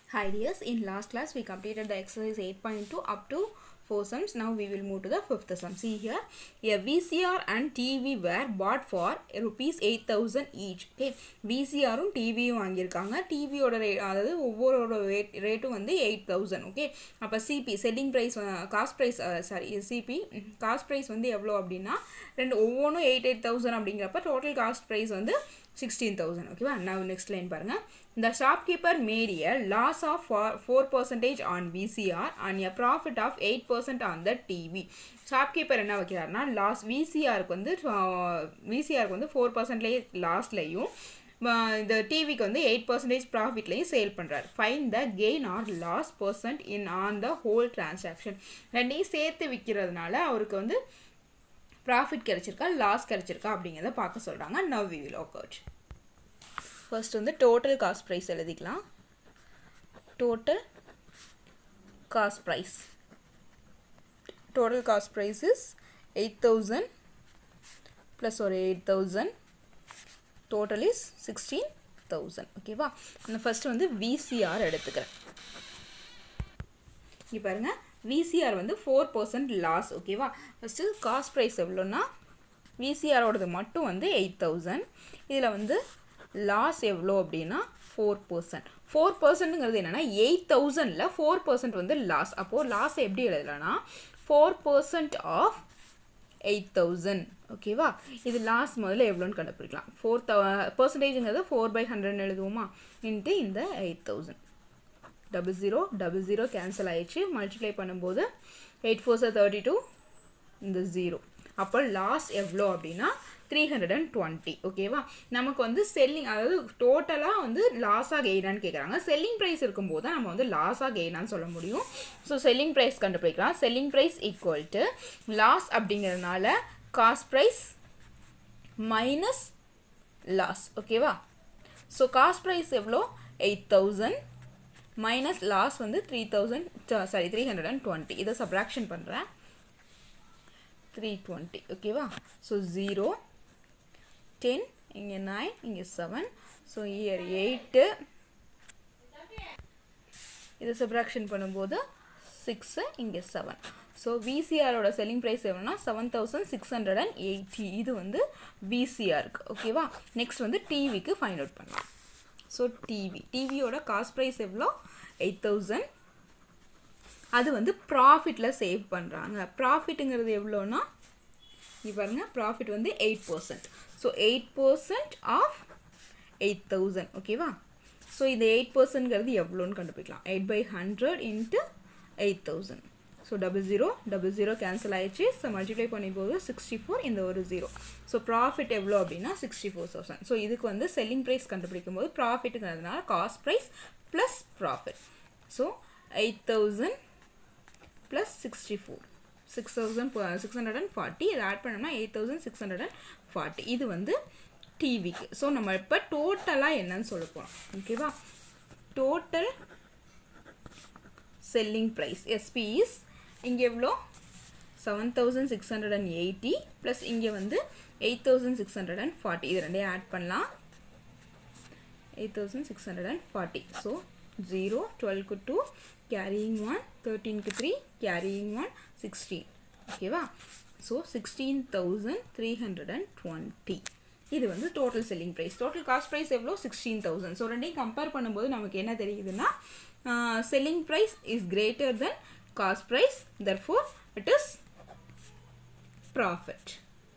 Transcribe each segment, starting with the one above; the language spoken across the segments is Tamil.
Hi dears, in last class we completed the exercise 8.2 up to 4 sums. Now we will move to the fifth sum. See here, a VCR and TV were bought for rupees 8000 each. Okay, VCRும் டிவியும் வாங்கியிருக்காங்க டிவியோட ரே அதாவது ஒவ்வொருவோட ரேட் ரேட்டும் வந்து எயிட் தௌசண்ட் ஓகே அப்போ CP selling price cost price sorry CP cost price வந்து எவ்வளோ அப்படின்னா ரெண்டு ஒவ்வொன்றும் எயிட் எயிட் தௌசண்ட் அப்படிங்கிறப்ப டோட்டல் காஸ்ட் ப்ரைஸ் வந்து சிக்ஸ்டீன் தௌசண்ட் ஓகேவா நான் நெக்ஸ்ட் லைன் பாருங்கள் The shopkeeper made a loss of 4 percentage on VCR and a profit of 8% on the TV. Shopkeeper என்ன வைக்கிறாருன்னா லாஸ் விசிஆருக்கு வந்து விசிஆருக்கு வந்து ஃபோர் பர்சன்ட்லேயே லாஸ்ட்லையும் இந்த டிவிக்கு வந்து எயிட் பர்சன்டேஜ் ப்ராஃபிட்லையும் சேல் பண்ணுறாரு find the gain or loss percent in on the whole transaction ரெண்டையும் சேர்த்து விற்கிறதுனால அவருக்கு வந்து ப்ராஃபிட் கிடைச்சிருக்கா லாஸ் கிடைச்சிருக்கா அப்படிங்கிறத பார்க்க சொல்கிறாங்க now we will work out first வந்து டோட்டல் காஸ்ட் ப்ரைஸ் எழுதிக்கலாம் total cost price total cost price is eight thousand plus ஒரு eight thousand total is sixteen thousand ஓகேவா நான் ஃபஸ்ட்டு வந்து விசிஆர் எடுத்துக்கிறேன் இங்கே பாருங்கள் விசிஆர் வந்து ஃபோர் பர்சன்ட் லாஸ் ஓகேவா ஃபஸ்ட்டு காஸ்ட் ப்ரைஸ் எவ்வளோன்னா விசிஆரோடது மட்டும் வந்து எயிட் தௌசண்ட் இதில் வந்து லாஸ் எவ்வளோ அப்படின்னா ஃபோர் பர்சன்ட் ஃபோர் பர்சன்ட்டுங்கிறது என்னென்னா எயிட் தௌசண்டில் ஃபோர் பர்சன்ட் வந்து லாஸ் அப்போது லாஸ் எப்படி எழுதலாம்னா four percent of eight thousand ஓகேவா இது லாஸ் முதல்ல எவ்வளோன்னு கண்டுபிடிக்கலாம் ஃபோர் தௌ பர்சன்டேஜுங்கிறது ஃபோர் பை ஹண்ட்ரட்னு எழுதுவோமா இன்ட்டு இந்த eight thousand double zero double zero cancel ஆயிடுச்சு மல்டிப்ளை பண்ணும்போது eight four sir thirty two இந்த ஜீரோ அப்போ லாஸ் எவ்வளோ அப்படின்னா த்ரீ ஹண்ட்ரட் அண்ட் டுவெண்ட்டி ஓகேவா நமக்கு வந்து செல்லிங் அதாவது டோட்டலாக வந்து லாஸாக கெயினான்னு கேட்குறாங்க செல்லிங் ப்ரைஸ் இருக்கும்போது தான் நம்ம வந்து லாஸாக கெயினான்னு சொல்ல முடியும் ஸோ செல்லிங் ப்ரைஸ் கண்டுபிடிக்கலாம் selling price equal to loss அப்படிங்கிறதுனால காஸ்ட் ப்ரைஸ் மைனஸ் லாஸ் ஓகேவா ஸோ காஸ்ட் ப்ரைஸ் எவ்வளோ எயிட் தௌசண்ட் மைனஸ் லாஸ் வந்து three thousand sorry three hundred and twenty இதை சப்ராக்ஷன் பண்ணுறேன் த்ரீ டுவெண்ட்டி ஓகேவா ஸோ ஜீரோ டென் இங்கே நைன் இங்கே செவன் ஸோ இயர் எயிட்டு இதை சப்ராக்ஷன் பண்ணும்போது சிக்ஸு இங்கே செவன் ஸோ விசிஆரோட செல்லிங் ப்ரைஸ் எவ்வளோனா seven thousand six hundred and eighty இது வந்து விசிஆருக்கு ஓகேவா நெக்ஸ்ட் வந்து டிவிக்கு ஃபைண்ட் அவுட் பண்ணலாம் ஸோ டிவி டிவியோட காஸ்ட் ப்ரைஸ் எவ்வளோ எயிட் தௌசண்ட் அது வந்து ப்ராஃபிட்டில் சேவ் பண்ணுறாங்க ப்ராஃபிட்டுங்கிறது எவ்வளோனா இங்கே பாருங்கள் ப்ராஃபிட் வந்து eight percent so eight percent of eight thousand ஓகேவா ஸோ இந்த எயிட் பர்சன்ட்ங்கிறது எவ்வளோன்னு கண்டுபிடிக்கலாம் eight by hundred into eight thousand so double zero double zero cancel ஆயிடுச்சு ஸோ மல்டிப்ளை பண்ணும்போது சிக்ஸ்டி ஃபோர் இந்த ஒரு ஜீரோ ஸோ ப்ராஃபிட் எவ்வளோ அப்படின்னா சிக்ஸ்டி ஃபோர் தௌசண்ட் ஸோ இதுக்கு வந்து செல்லிங் ப்ரைஸ் கண்டுபிடிக்கும் போது ப்ராஃபிட்டுங்கிறதுனால cost price plus profit so eight thousand plus sixty four six thousand six hundred and forty இதை ஆட் பண்ணோம்னா eight thousand six hundred and forty இது வந்து டிவிக்கு ஸோ நம்ம இப்போ டோட்டலாக என்னன்னு சொல்ல போகிறோம் ஓகேவா total selling price SP is இங்கே எவ்வளோ seven thousand six hundred and eighty plus இங்கே வந்து eight thousand six hundred and forty இது ரெண்டையும் ஆட் பண்ணலாம் eight thousand six hundred and forty so zero டுவெல்க்கு டூ கேரியிங் ஒன் தேர்ட்டீனுக்கு த்ரீ கேரியிங் ஒன் சிக்ஸ்டீன் ஓகேவா so sixteen thousand three hundred and twenty இது வந்து total selling price total cost price எவ்வளோ சிக்ஸ்டீன் தௌசண்ட் ஸோ ரெண்டையும் கம்பேர் பண்ணும்போது நமக்கு என்ன தெரியுதுன்னா selling price is greater than cost price therefore it is profit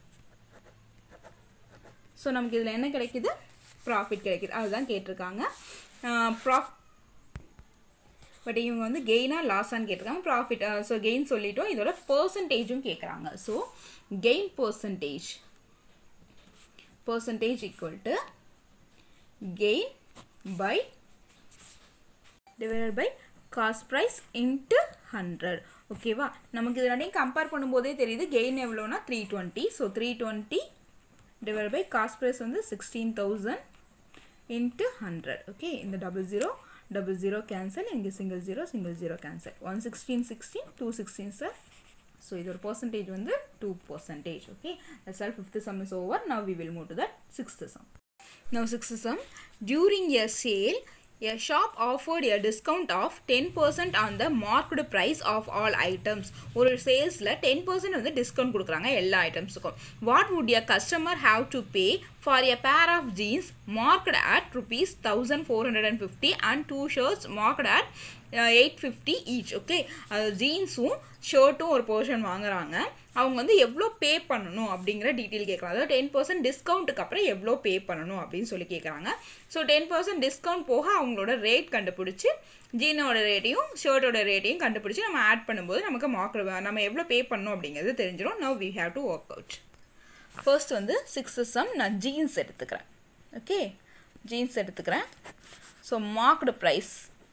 so நமக்கு இதில் என்ன கிடைக்குது ப்ராஃபிட் கிடைக்குது அதுதான் கேட்டிருக்காங்க ப்ராஃப் பட் இவங்க வந்து கெயினாக லாஸான்னு கேட்டிருக்காங்க ப்ராஃபிட் ஸோ கெயின் சொல்லிட்டோம் இதோட பர்சன்டேஜும் கேட்குறாங்க so gain percentage percentage equal to gain by divided by cost price into 100 ஓகேவா நமக்கு இது ரெண்டையும் கம்பேர் பண்ணும்போதே தெரியுது கெயின் எவ்வளோனா three twenty so three twenty divide by cost price வந்து sixteen thousand into hundred okay இந்த double zero double zero cancel இங்கே single zero single zero cancel one sixteen sixteen two sixteen sir so இது ஒரு பர்சன்டேஜ் வந்து two percentage okay that's all fifth sum is over now we will move to that sixth sum Now sixth sum. During a sale, A shop offered a discount of 10% on the marked price of all items. ஒரு சேல்ஸில் டென் பர்சன்ட் வந்து டிஸ்கவுண்ட் கொடுக்குறாங்க எல்லா ஐட்டம்ஸுக்கும் what would a customer have to pay for a pair of jeans marked at rupees thousand four hundred and fifty and two shirts marked at eight fifty each okay அது ஜீன்ஸும் ஷர்ட்டும் ஒரு போர்ஷன் வாங்குறாங்க அவங்க வந்து எவ்வளோ பே பண்ணணும் அப்படிங்கிற டீட்டெயில் கேட்குறாங்க அதாவது டென் பர்சன்ட் டிஸ்கவுண்ட்டுக்கு அப்புறம் எவ்வளோ பே பண்ணணும் அப்படின்னு சொல்லி கேட்குறாங்க ஸோ டென் பர்சன்ட் டிஸ்கவுண்ட் போக அவங்களோட ரேட் கண்டுபிடிச்சி ஜீனோட ரேட்டையும் ஷர்ட்டோட ரேட்டையும் கண்டுபிடிச்சி நம்ம ஆட் பண்ணும்போது நமக்கு மார்க் நம்ம எவ்வளோ பே பண்ணணும் அப்படிங்கிறது தெரிஞ்சிடும் now we have to work out first வந்து சிக்ஸ் சம் நான் ஜீன்ஸ் எடுத்துக்கிறேன் ஓகே ஜீன்ஸ் எடுத்துக்கிறேன் so marked price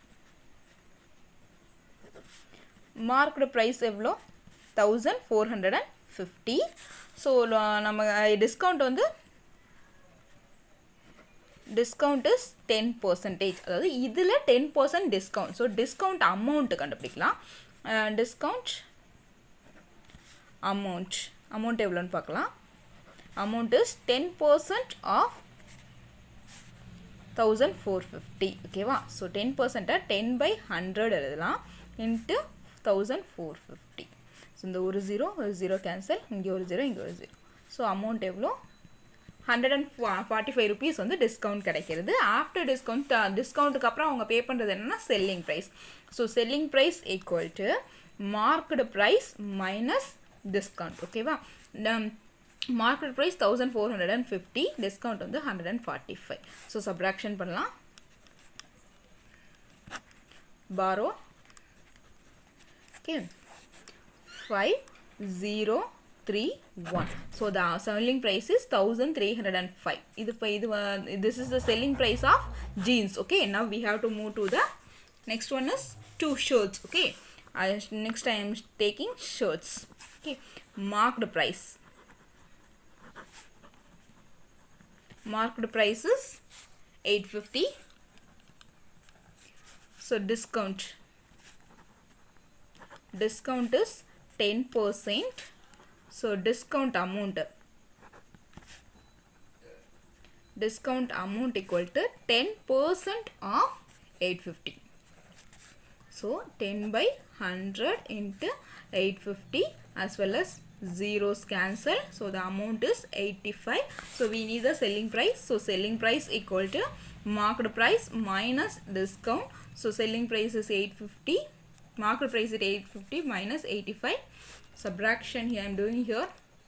marked price எவ்வளோ thousand four hundred and fifty so நம்ம டிஸ்கவுண்ட் வந்து டிஸ்கவுண்ட் இஸ் டென் பர்சன்டேஜ் அதாவது இதில் ten percent discount so discount amount கண்டுபிடிக்கலாம் டிஸ்கவுண்ட் அமௌண்ட் அமௌண்ட் எவ்வளோன்னு பார்க்கலாம் amount is ten percent of thousand four fifty ஓகேவா ஸோ டென் பர்சண்ட்டாக டென் பை ஹண்ட்ரட் எழுதலாம் into thousand four fifty so இந்த ஒரு ஜீரோ ஒரு ஜீரோ கேன்சல் இங்கே ஒரு ஜீரோ இங்கே ஒரு ஜீரோ ஸோ அமௌண்ட் எவ்வளோ hundred and forty five rupees வந்து டிஸ்கவுண்ட் கிடைக்கிறது ஆஃப்டர் டிஸ்கவுண்ட் டிஸ்கவுண்ட்டுக்கு அப்புறம் அவங்க பே பண்ணுறது என்னென்னா selling price so selling price equal to marked price minus discount ஓகேவா market price thousand four hundred and fifty discount வந்து hundred and forty five so subtraction பண்ணலாம் பாரோ okay 5 0 3 1 so the selling price is 1305 இது இப்போ இது this is the selling price of jeans okay now we have to move to the next one is two shirts okay I, next I am taking shirts okay marked price marked price is 850 so discount discount is 10% so discount amount discount amount equal to 10% of 850 so 10 by 100 into 850 as well as zeros cancel so the amount is 85 so we need the selling price so selling price equal to marked price minus discount so selling price is 850 market price at 850 minus 85 subtraction here I'm doing here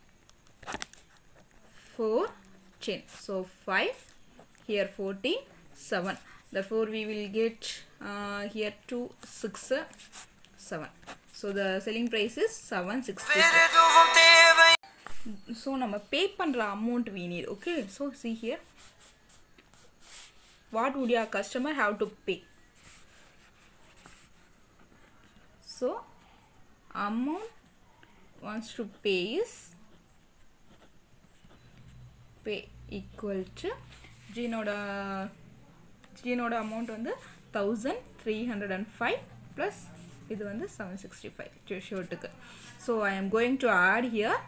4 10 so 5 here 14 7 therefore we will get uh, here 2 6 uh, 7 so the selling price is 760 so நம்ம pay பண்ற amount we need okay so see here what would your customer have to pay so amount wants to pay is pay equal to ஜீனோட ஜீனோட அமௌண்ட் வந்து thousand three hundred and five plus இது வந்து செவன் சிக்ஸ்டி ஃபைவ் ஷர்ட்டுக்கு so I am going to add here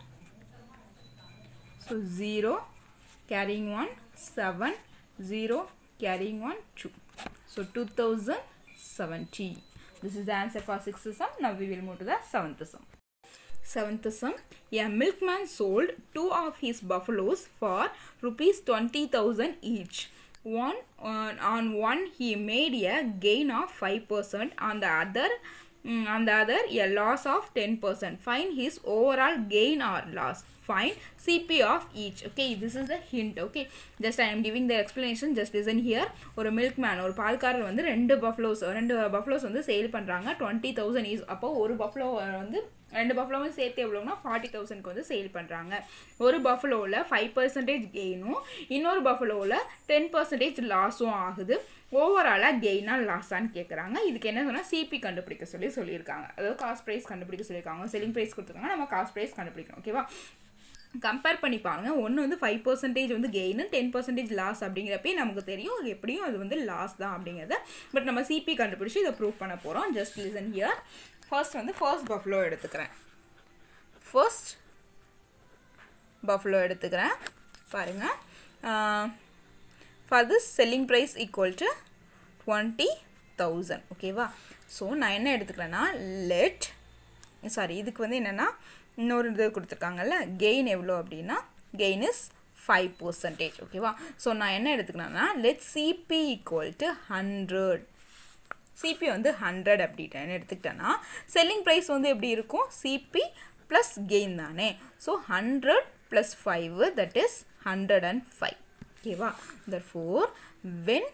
so zero carrying one seven zero carrying one two so two thousand seventy This is the answer for sixth sum. Now we will move to the seventh sum. Seventh sum. A milkman sold two of his buffaloes for rupees 20,000 each. One on, on one he made a gain of 5%, on the other mm, on the other a loss of 10%. Find his overall gain or loss. Find CP of each. Okay, this is the hint. Okay, just I am giving the explanation. Just listen here. ஒரு மில்க்மேன் ஒரு பால்காரர் வந்து ரெண்டு பஃப்ளோஸ் ரெண்டு பஃப்ளோஸ் வந்து சேல் பண்ணுறாங்க டுவெண்ட்டி தௌசண்ட் ஈஸ் அப்போ ஒரு பஃப்ளோ வந்து ரெண்டு பஃப்ளோவும் சேர்த்து எவ்வளோனா ஃபார்ட்டி தௌசண்ட்க்கு வந்து சேல் பண்ணுறாங்க ஒரு பஃப்ளோவில் ஃபைவ் பர்சன்டேஜ் கெயினும் இன்னொரு பஃப்ளோவில் டென் பர்சன்டேஜ் லாஸும் ஆகுது ஓவராலாக கெயினாக லாஸான்னு கேட்குறாங்க இதுக்கு என்ன சொன்னால் சிபி கண்டுபிடிக்க சொல்லி சொல்லியிருக்காங்க அதாவது காஸ்ட் ப்ரைஸ் கண்டுபிடிக்க சொல்லியிருக்காங்க செல்லிங் ப்ரைஸ் கொடுத்துருக்காங்க நம்ம காஸ்ட் ப்ரைஸ் கண்டுபிடிக்கணும் ஓகேவா கம்பேர் பண்ணி பாருங்க ஒன்று வந்து ஃபைவ் பர்சன்டேஜ் வந்து கெயின் டென் பர்சன்டேஜ் லாஸ் அப்படிங்கிறப்பே நமக்கு தெரியும் எப்படியும் அது வந்து லாஸ் தான் அப்படிங்கிறத பட் நம்ம சிபி கண்டுபிடிச்சி இதை ப்ரூவ் பண்ண போகிறோம் ஜஸ்ட் லிசன் ஹியர் ஃபர்ஸ்ட் வந்து ஃபர்ஸ்ட் பஃப்ளோ எடுத்துக்கிறேன் ஃபர்ஸ்ட் பஃப்ளோ எடுத்துக்கிறேன் பாருங்கள் for this selling price equal to twenty thousand ஓகேவா ஸோ நான் என்ன எடுத்துக்கிறேன்னா லெட் சாரி இதுக்கு வந்து என்னென்னா இன்னொரு இது கொடுத்துருக்காங்கல்ல கெயின் எவ்வளோ அப்படின்னா கெயின் இஸ் ஃபைவ் பர்சன்டேஜ் ஓகேவா ஸோ நான் என்ன எடுத்துக்கிறேன்னா let CP equal to hundred CP வந்து ஹண்ட்ரட் அப்படின்ட்டு எடுத்துக்கிட்டேன்னா செல்லிங் ப்ரைஸ் வந்து எப்படி இருக்கும் சிபி ப்ளஸ் கெயின் தானே so hundred plus five that is hundred and five ஓகேவா therefore when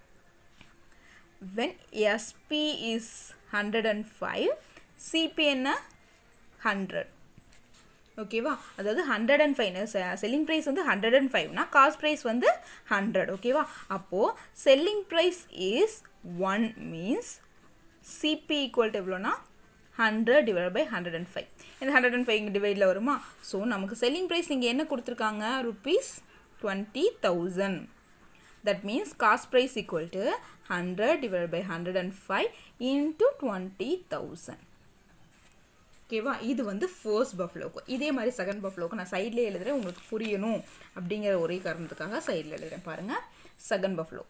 when SP is 105 CP என்ன 100 ஓகேவா அதாவது hundred and five selling price வந்து ஹண்ட்ரட் அண்ட் ஃபைவ்னா காஸ்ட் ப்ரைஸ் வந்து ஹண்ட்ரட் ஓகேவா அப்போது selling price is one means CP equal to எவ்வளோனா hundred divide by hundred and five இந்த ஹண்ட்ரட் அண்ட் ஃபைவ் டிவைடில் வருமா ஸோ நமக்கு செல்லிங் ப்ரைஸ் இங்கே என்ன கொடுத்துருக்காங்க rupees twenty thousand that means cost price equal to 100 divided by 105 into 20000 ஓகேவா இது வந்து ஃபர்ஸ்ட் பஃப்லோக்கு இதே மாதிரி செகண்ட் பஃப்லோக்கு நான் சைட்லேயே எழுதுறேன் உங்களுக்கு புரியணும் அப்படிங்கிற ஒரே காரணத்துக்காக சைடில் எழுதுறேன் பாருங்கள் செகண்ட் பஃப்லோ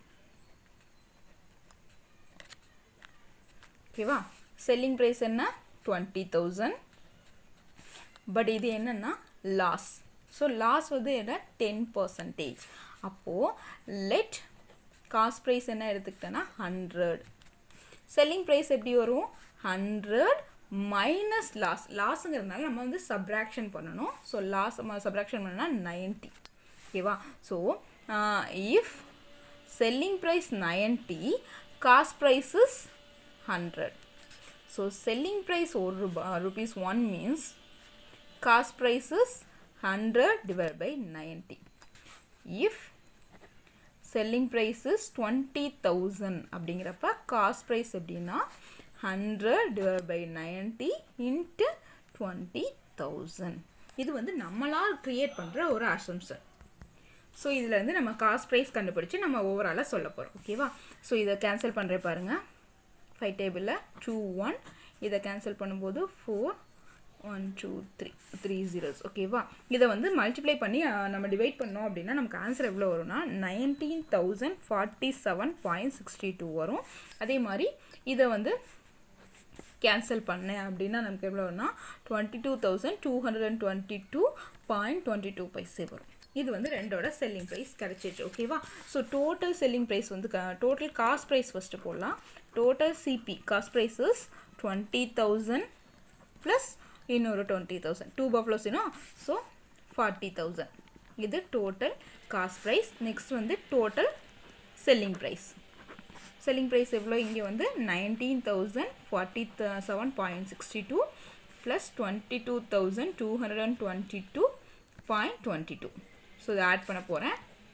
ஓகேவா செல்லிங் ப்ரைஸ் என்ன டுவெண்ட்டி தௌசண்ட் பட் இது என்னென்னா லாஸ் ஸோ லாஸ் வந்து என்ன டென் பர்சன்டேஜ் அப்போது லெட் காஸ்ட் ப்ரைஸ் என்ன எடுத்துக்கிட்டேன்னா ஹண்ட்ரட் செல்லிங் ப்ரைஸ் எப்படி வரும் ஹண்ட்ரட் மைனஸ் லாஸ் லாஸுங்கிறதுனால நம்ம வந்து சப்ராக்ஷன் பண்ணணும் ஸோ லாஸ் நம்ம சப்ராக்ஷன் பண்ணோம்னா நைன்ட்டி ஓகேவா so if selling price ninety cost price is hundred so selling price ஒரு ரூபா rupees one means cost price is hundred divide by ninety if selling price is twenty thousand அப்படிங்கிறப்ப காஸ்ட் ப்ரைஸ் எப்படின்னா hundred divide by ninety into twenty thousand இது வந்து நம்மளால் க்ரியேட் பண்ணுற ஒரு அசம்ஷன் ஸோ இதில் நம்ம காஸ்ட் ப்ரைஸ் கண்டுபிடிச்சி நம்ம ஓவராலாக சொல்ல போகிறோம் ஓகேவா ஸோ இதை கேன்சல் பண்ணுறேன் பாருங்கள் ஃபைவ் டேபிளில் டூ ஒன் இதை கேன்சல் பண்ணும்போது four one two three three zeros ஓகேவா இதை வந்து மல்டிப்ளை பண்ணி நம்ம டிவைட் பண்ணோம் அப்படின்னா நமக்கு ஆன்சர் எவ்வளோ வரும்னா nineteen thousand forty seven point sixty two வரும் அதே மாதிரி இதை வந்து கேன்சல் பண்ணேன் அப்படின்னா நமக்கு எவ்வளோ வரும்னா twenty two thousand two hundred and twenty two point twenty two paise வரும் இது வந்து ரெண்டோட செல்லிங் ப்ரைஸ் கிடச்சிச்சு ஓகேவா ஸோ டோட்டல் செல்லிங் ப்ரைஸ் வந்து டோட்டல் காஸ்ட் ப்ரைஸ் ஃபஸ்ட்டு போடலாம் total CP cost prices twenty thousand plus இன்னொரு டுவெண்ட்டி தௌசண்ட் டூ பஃப்ளோஸினா ஸோ ஃபார்ட்டி தௌசண்ட் இது டோட்டல் காஸ்ட் ப்ரைஸ் நெக்ஸ்ட் வந்து total selling price selling price எவ்வளோ இங்கே வந்து nineteen thousand forty seven point sixty two plus twenty two thousand two hundred and twenty two point twenty two so இதை ஆட் பண்ண போகிறேன்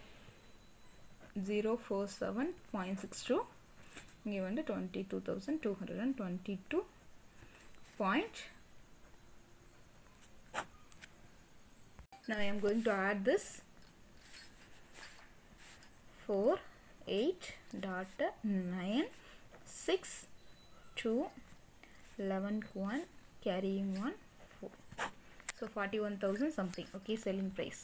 zero four seven point six two இங்கே வந்து twenty two thousand two hundred and twenty two point now I am going to add this 4 8 dot 9 6 2 11 1 carrying 1 4 so 41000 something okay selling price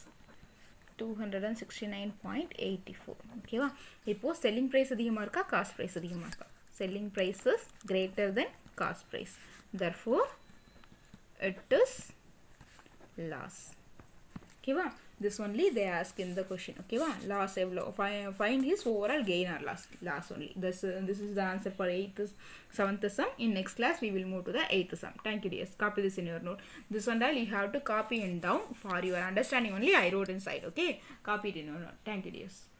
269.84 ஓகேவா இப்போ செல்லிங் ப்ரைஸ் அதிகமாக இருக்கா காஸ்ட் ப்ரைஸ் அதிகமாக இருக்கா selling price is greater than cost price therefore it is loss ஓகேவா this only they ask in the question ஓகேவா loss எவ்வளோ find his overall gain or loss loss only this this is the answer for 8th 7th sum in next class we will move to the 8th sum thank you dears copy this in your note this one all you have to copy and down for your understanding only i wrote inside okay copy it in your note thank you dears